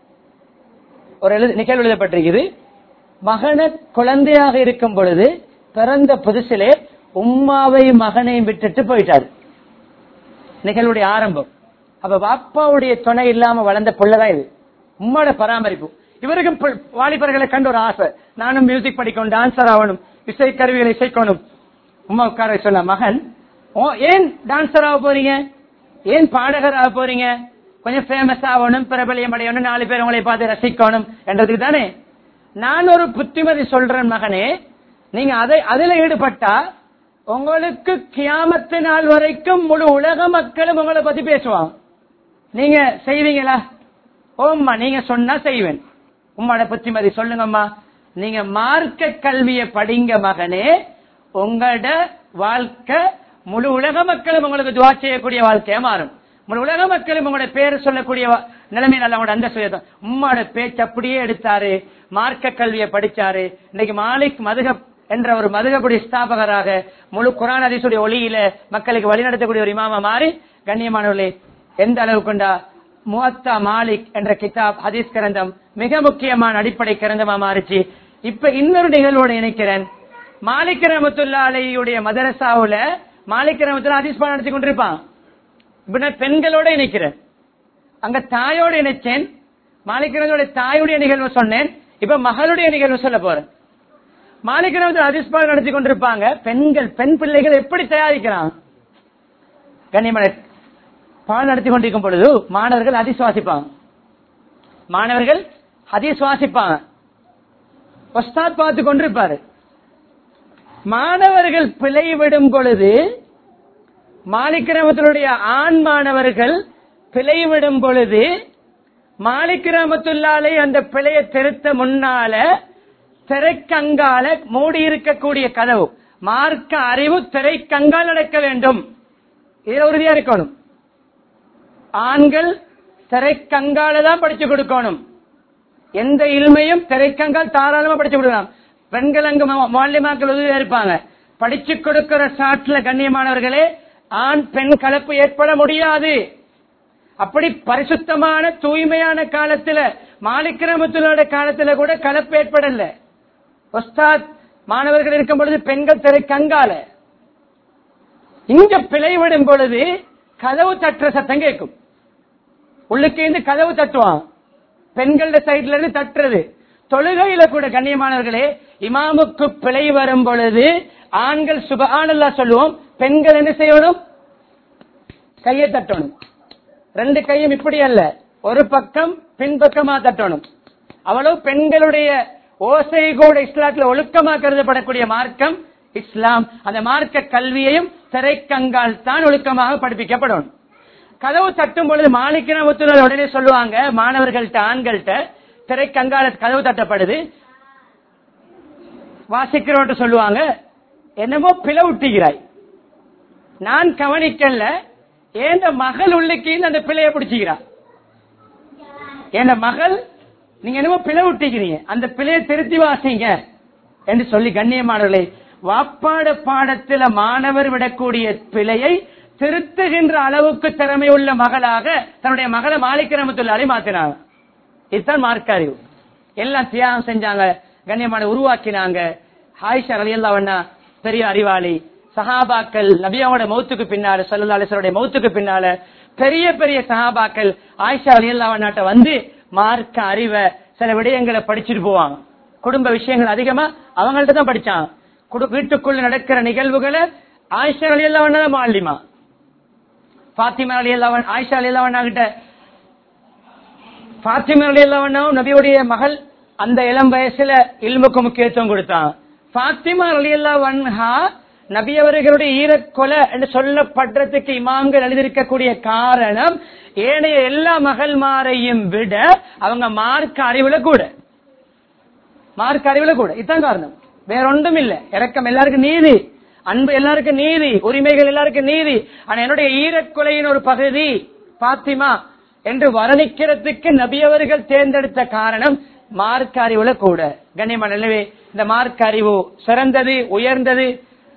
ஒரு எழுது நிகழ்வு எழுதப்பட்டிருக்குது மகன குழந்தையாக இருக்கும் பொழுது பிறந்த புதுசிலே உம்மாவை மகனையும் விட்டுட்டு போயிட்டாரு நிகழ்வுடைய ஆரம்பம் அப்ப வாப்பாவுடைய துணை இல்லாம வளர்ந்த பிள்ளைதான் இது உம்மாட பராமரிப்பு இவருக்கும் பு- வாலிபர்களை கண்டு ஒரு ஆசை நானும் மியூசிக் படிக்கணும் டான்சர் ஆகணும் இசை கருவிகளை இசைக்கணும் உம்மா உட்கார சொல்ல மகன் ஓ ஏன் டான்சர் ஆக போறீங்க ஏன் பாடகர் ஆக போறீங்க கொஞ்சம் ஃபேமஸ் ஆகணும் பிரபலியம் அடையணும் நாலு பேர் உங்களை பார்த்து ரசிக்கணும் என்றதுக்கு தானே நான் ஒரு புத்திமதி சொல்றேன் மகனே நீங்க அதை அதுல ஈடுபட்டா உங்களுக்கு கியாமத்து நாள் வரைக்கும் முழு உலக மக்களும் உங்களை பத்தி பேசுவாங்க நீங்க செய்வீங்களா ஓம்மா நீங்க சொன்னா செய்வேன் உம்மாட புத்திமதி சொல்லுங்கம்மா நீங்க மார்க்க கல்வியை படிங்க மகனே உங்களோட வாழ்க்கை முழு உலக மக்களும் உங்களுக்கு துவா செய்யக்கூடிய வாழ்க்கையா மாறும் முழு உலக மக்களும் உங்களோட பேர் சொல்லக்கூடிய வா- நிலைமையில் அல்ல உங்களோட அந்த சுயதம் உம்மாட பேச்சு அப்படியே எடுத்தாரு மார்க்க கல்வியை படிச்சாரு இன்னைக்கு மாலிக் மதுகப் என்ற ஒரு மதுகப்புடைய ஸ்தாபகராக முழு குரான் அதிசுடைய ஒளியில மக்களுக்கு வழிநடத்தக்கூடிய ஒரு இமாமா மாறி கண்ணியமானவர்களே எந்த அளவு கொண்டா முவத்தா மாலிக் என்ற கிதாப் ஹதீஸ் கிரந்தம் மிக முக்கியமான அடிப்படை கிரந்தமா மாறிச்சு இப்ப இன்னொரு நிகழ்வோட இணைக்கிறேன் மாலிக் ரஹமத்துல்லா அலையுடைய மதரசாவுல மாலிக் ரஹமத்துல்லா ஹதீஸ் பாடம் நடத்தி கொண்டிருப்பான் இப்ப நான் பெண்களோட இணைக்கிறேன் அங்க தாயோட இணைச்சேன் மாலிக் ரஹமத்துடைய தாயுடைய நிகழ்வு சொன்னேன் இப்ப மகளுடைய நிகழ்வு சொல்ல போறேன் மாலிக் ரஹமத்துல்லா ஹதீஸ் பாடம் நடத்தி கொண்டிருப்பாங்க பெண்கள் பெண் பிள்ளைகள் எப்படி தயாரிக்கிறான் கண்ணியமலை பாடம் நடத்தி கொண்டிருக்கும் பொழுது மாணவர்கள் ஹதீஸ் வாசிப்பாங்க மாணவர்கள் ஹதீஸ் வாசிப்பாங்க ஒஸ்தாத் பார்த்து கொண்டிருப்பாரு மாணவர்கள் பிழை விடும் பொழுது மாலிக்கிராமத்தினுடைய ஆண் மாணவர்கள் பிழை விடும் பொழுது மாலிக்கிராமத்துள்ளாலே அந்த பிழையை திருத்த முன்னால திரைக்கங்கால மூடி இருக்கக்கூடிய கதவு மார்க்க அறிவு திரைக்கங்கால் நடக்க வேண்டும் இதுல உறுதியா இருக்கணும் ஆண்கள் திரைக்கங்கால தான் படிச்சு கொடுக்கணும் எந்த இல்மையும் திரைக்கங்கால் தாராளமா படிச்சு கொடுக்கலாம் பெண்கள் அங்கு மாலியமாக்கள் உதவியா இருப்பாங்க படிச்சு கொடுக்கிற சாட்டுல கண்ணியமானவர்களே ஆண் பெண் கலப்பு ஏற்பட முடியாது அப்படி பரிசுத்தமான தூய்மையான காலத்துல மாலிக்கிரமத்தினோட காலத்துல கூட கலப்பு ஏற்படல ஒஸ்தாத் மாணவர்கள் இருக்கும் பொழுது பெண்கள் திரை கங்கால இங்க பிழை விடும் பொழுது கதவு தட்டுற சத்தம் கேட்கும் உள்ளுக்கு இருந்து கதவு தட்டுவான் பெண்களோட சைட்ல இருந்து தட்டுறது தொழுகையில கூட கண்ணியமானவர்களே இமாமுக்கு பிழை வரும் பொழுது ஆண்கள் சுபஹானல்லா சொல்லுவோம் பெண்கள் என்ன செய்யணும் கையை தட்டணும் ரெண்டு கையும் இப்படி அல்ல ஒரு பக்கம் பின்பக்கமா தட்டணும் அவ்வளவு பெண்களுடைய ஓசை கூட இஸ்லாத்துல ஒழுக்கமா கருதப்படக்கூடிய மார்க்கம் இஸ்லாம் அந்த மார்க்க கல்வியையும் திரைக்கங்கால் தான் ஒழுக்கமாக படிப்பிக்கப்படணும் கதவு தட்டும் பொழுது மாலிக்கின முத்துனர் உடனே சொல்லுவாங்க மாணவர்கள்ட்ட ஆண்கள்ட்ட திரைக்கங்கால கதவு தட்டப்படுது வாசிக்கிறோட்டு சொல்லுவாங்க என்னமோ பிளவுட்டுகிறாய் நான் கவனிக்கல ஏந்த மகள் உள்ளுக்கு அந்த பிழைய பிடிச்சுக்கிறா என் மகள் நீங்க என்னமோ பிளவுட்டிக்கிறீங்க அந்த பிழையை திருத்தி வாசிங்க என்று சொல்லி கண்ணியமானவர்களை வாப்பாட பாடத்துல மாணவர் விடக்கூடிய பிழையை திருத்துகின்ற அளவுக்கு திறமை உள்ள மகளாக தன்னுடைய மகளை மாலிக்கிரமத்துள்ளாலே மாத்தினாங்க இதுதான் மார்க்க அறிவு எல்லாம் தியாகம் செஞ்சாங்க கண்ணியமான உருவாக்கினாங்க ஹாயிஷா ரலியல்லாஹு பெரிய அறிவாளி சஹாபாக்கள் நபியாவோட மௌத்துக்கு பின்னால சல்லுல்லாஹுடைய மௌத்துக்கு பின்னால பெரிய பெரிய சஹாபாக்கள் ஆயிஷா ரலியல்லாஹு வந்து மார்க்க அறிவை சில விடயங்களை படிச்சுட்டு போவாங்க குடும்ப விஷயங்கள் அதிகமா அவங்கள்ட்ட தான் படிச்சாங்க குடு- வீட்டுக்குள்ள நடக்கிற நிகழ்வுகளை ஆயிஷா ரலியல்லாஹு தான் மாலிமா பாத்திமா ரலியல்லாஹு ஆயிஷா ரலியல்லாஹு கிட்ட பாத்திமா ரலியல்லாஹு நபியுடைய மகள் அந்த இளம் வயசுல இல்முக்கு முக்கியத்துவம் கொடுத்தான் பாத்திமா ரலியல்லாஹு அன்ஹா நபி அவர்களுடைய ஈரக்கொலை என்று சொல்லப்படுறதுக்கு இமாம்கள் எழுதியிருக்கக்கூடிய காரணம் ஏனைய எல்லா மகள்மாரையும் விட அவங்க மார்க்க அறிவுல கூட மார்க்க அறிவுல கூட இதுதான் காரணம் வேற ஒன்றும் இல்ல இறக்கம் எல்லாருக்கும் நீதி அன்பு எல்லாருக்கும் நீதி உரிமைகள் எல்லாருக்கும் நீதி ஆனா என்னுடைய ஈரக்கொலையின் ஒரு பகுதி பாத்திமா என்று வர்ணிக்கிறதுக்கு நபியவர்கள் தேர்ந்தெடுத்த காரணம் மார்க்க அறிவுல கூட கண்ணியமான எனவே இந்த மார்க்க அறிவு சிறந்தது உயர்ந்தது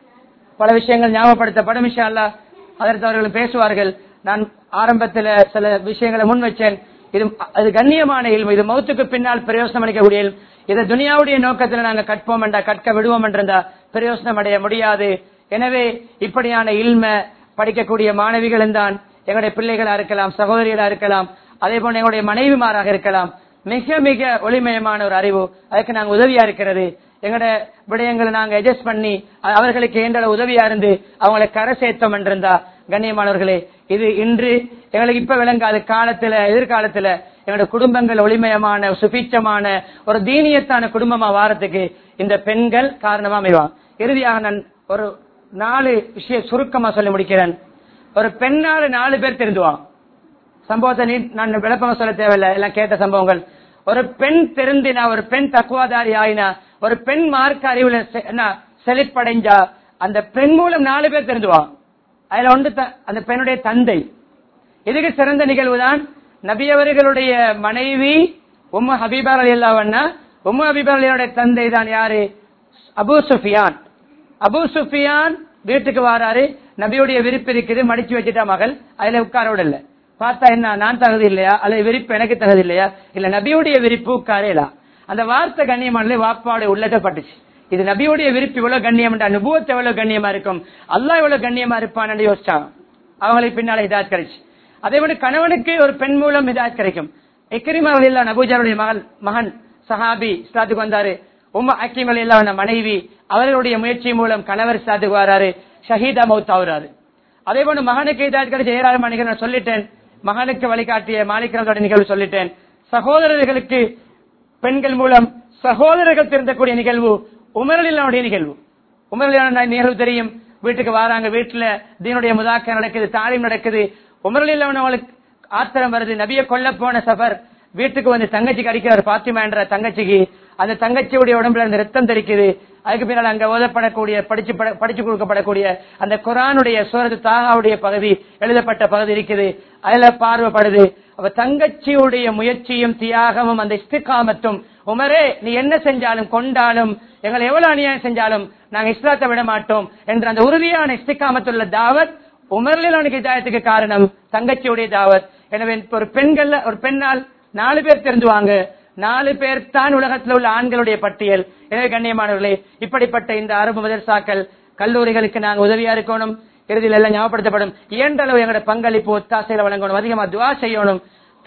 பல விஷயங்கள் ஞாபகப்படுத்தப்படும் இன்ஷா அல்லாஹ் அதற்கு அவர்கள் பேசுவார்கள் நான் ஆரம்பத்துல சில விஷயங்களை முன் வச்சேன் இது அது கண்ணியமான இல்மு இது மௌத்துக்கு பின்னால் பிரயோசனம் அளிக்கக்கூடிய இல்மு இதை துனியாவுடைய நோக்கத்துல நாங்க கற்போம் என்றா கற்க விடுவோம் என்றா பிரயோசனம் அடைய முடியாது எனவே இப்படியான இல்ம படிக்கக்கூடிய மாணவிகளும் தான் எங்களுடைய பிள்ளைகளா இருக்கலாம் சகோதரிகளா இருக்கலாம் அதே போல எங்களுடைய மனைவிமாராக இருக்கலாம் மிக மிக ஒளிமயமான ஒரு அறிவு அதுக்கு நாங்க உதவியா இருக்கிறது எங்கட விடயங்களை நாங்க அட்ஜஸ்ட் பண்ணி அ- அவர்களுக்கு ஏன்ற உதவியா இருந்து அவங்களை கரை சேர்த்தோம் என்றிருந்தா கண்ணியமானவர்களே இது இன்று எங்களுக்கு இப்ப விளங்காத காலத்துல எதிர்காலத்துல எங்களோட குடும்பங்கள் ஒளிமயமான சுபீட்சமான ஒரு தீனியத்தான குடும்பமா வாரத்துக்கு இந்த பெண்கள் காரணமா அமைவாங்க இறுதியாக நான் ஒரு நாலு விஷயம் சுருக்கமா சொல்லி முடிக்கிறேன் ஒரு பெண்ணால நாலு பேர் தெரிந்துவாங்க சம்பவத்தை நீ நான் விளக்கமா சொல்ல தேவையில்லை எல்லாம் கேட்ட சம்பவங்கள் ஒரு பெண் திருந்தினா ஒரு பெண் தக்குவாதாரி ஆயினா ஒரு பெண் மார்க்க அறிவுல செ- என்ன செழிப்படைஞ்சா அந்த பெண் மூலம் நாலு பேர் தெரிஞ்சுவாங்க அதுல ஒன்று த- அந்த பெண்ணுடைய தந்தை இதுக்கு சிறந்த நிகழ்வுதான் நபி அவர்களுடைய மனைவி உம்மு ஹபீபா அலி அல்லாவண்ணா உம்மு ஹபீபா அலியோடைய தந்தை தான் யாரு அபூ சுஃபியான் அபூ சுஃபியான் வீட்டுக்கு வாராரு நபியுடைய விரிப்பு இருக்குது மடிச்சு வச்சுட்டா மகள் அதுல உட்கார விடல பார்த்தா என்ன நான் தகுதி இல்லையா அல்லது விரிப்பு எனக்கு தகுதி இல்லையா இல்ல நபியுடைய விரிப்பு உட்காரலாம் அந்த வார்த்தை கண்ணியமானது வாப்பாவுடைய உள்ளத்தை பட்டுச்சு இது நபியுடைய விரிப்பு இவ்வளவு கண்ணியம் அனுபவத்தை எவ்வளவு கண்ணியமா இருக்கும் அல்லாஹ் எவ்வளவு கண்ணியமா இருப்பான்னு யோசிச்சாங்க அவங்களுக்கு பின்னால இதாத் கிடைச்சு அதே மாதிரி கணவனுக்கு ஒரு பெண் மூலம் இதாத் கிடைக்கும் இக்ரிமா அலில்லா நபூஜாருடைய மகள் மகன் சஹாபி இஸ்லாத்துக்கு வந்தாரு உம்ம அக்கிம் அலில்லா மனைவி அவர்களுடைய முயற்சி மூலம் கணவர் இஸ்லாத்துக்கு வராரு ஷஹீதா மௌத் ஆகுறாரு அதே போல மகனுக்கு இதாத் கிடைச்ச ஏராளமான நிகழ்வு நான் சொல்லிட்டேன் மகனுக்கு வழிகாட்டிய மாலிக்கிறதோட நிகழ்வு சொல்லிட்டேன் சகோதரர்களுக்கு பெண்கள் மூலம் சகோதரர்கள் திருந்தக்கூடிய நிகழ்வு உமரலில்லாவுடைய நிகழ்வு உமரலிலான நிகழ்வு தெரியும் வீட்டுக்கு வராங்க வீட்டுல தீனுடைய முதாக்க நடக்குது தாலீம் நடக்குது உமரலில்லாவன் அவளுக்கு ஆத்திரம் வருது நபிய கொல்ல போன சஃபர் வீட்டுக்கு வந்து தங்கச்சிக்கு அடிக்கிறார் பாத்திமா என்ற தங்கச்சிக்கு அந்த தங்கச்சியுடைய உடம்புல அந்த ரத்தம் தெரிக்குது அதுக்கு பின்னால் அங்க ஓதப்படக்கூடிய படிச்சு பட- படிச்சு கொடுக்கப்படக்கூடிய அந்த குரானுடைய சூரத்து தாகாவுடைய பகுதி எழுதப்பட்ட பகுதி இருக்குது அதுல பார்வைப்படுது அப்ப தங்கச்சியுடைய முயற்சியும் தியாகமும் அந்த இஸ்திகாமத்தும் உமரே நீ என்ன செஞ்சாலும் கொண்டாலும் எங்களை எவ்வளவு அநியாயம் செஞ்சாலும் நாங்க இஸ்லாத்தை விட மாட்டோம் என்ற அந்த உறுதியான இஸ்திகாமத்துள்ள தாவத் உமர்லிலான இதாயத்துக்கு காரணம் தங்கச்சியுடைய தாவத் எனவே இப்ப ஒரு பெண்கள்ல ஒரு பெண்ணால் நாலு பேர் தெரிஞ்சுவாங்க நாலு பேர் தான் உலகத்தில் உள்ள ஆண்களுடைய பட்டியல் எனவே கண்ணியமானவர்களே இப்படிப்பட்ட இந்த அரபு மதர்சாக்கள் கல்லூரிகளுக்கு நாங்க உதவியா இருக்கணும் இறுதியில் எல்லாம் ஞாபகப்படுத்தப்படும் இயன்ற அளவு எங்களோட பங்களிப்பு ஒத்தாசையில வழங்கணும் அதிகமா துவா செய்யணும்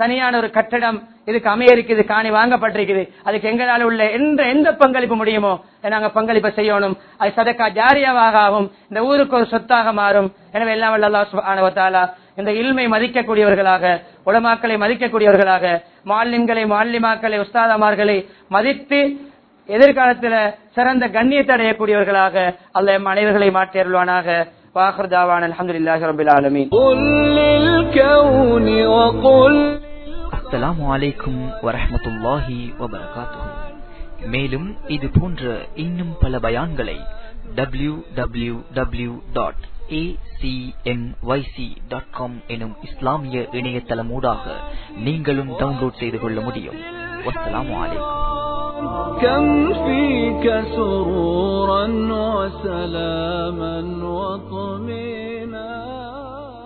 தனியான ஒரு கட்டடம் இதுக்கு அமைய இருக்குது காணி வாங்கப்பட்டிருக்குது அதுக்கு எங்களால் உள்ள எந்த எந்த பங்களிப்பு முடியுமோ நாங்க பங்களிப்பு செய்யணும் அது சதக்கா ஜாரியாவாக ஆகும் இந்த ஊருக்கு ஒரு சொத்தாக மாறும் எனவே எல்லாம் வல்ல அல்லாஹ் சுப்ஹானஹு வ தஆலா இந்த இல்மை மதிக்கக்கூடியவர்களாக உலமாக்களை மதிக்கக்கூடியவர்களாக மாலிம்களை மாலிமாக்களை உஸ்தாதமார்களை மதித்து எதிர்காலத்துல சிறந்த கண்ணியத்தை அடையக்கூடியவர்களாக அல்ல எம் அனைவர்களை மாற்றி அருள்வானாக வாஹர் தாவான் அலமதுல்லாஹி ரபில் ஆலமீன் قل للكون وقل அஸ்ஸலாமு அலைக்கும் வரஹ்மத்துல்லாஹி வபரகாத்துஹு மேலும் இது போன்ற இன்னும் பல பயான்களை W W W dot dot com எனும் இஸ்லாமிய இணையதளமூடாக நீங்களும் டவுன்லோட் செய்து கொள்ள முடியும் வஸ்ஸலாமு அலைக்கும் كم فيك سرورا وسلاما وطمئنا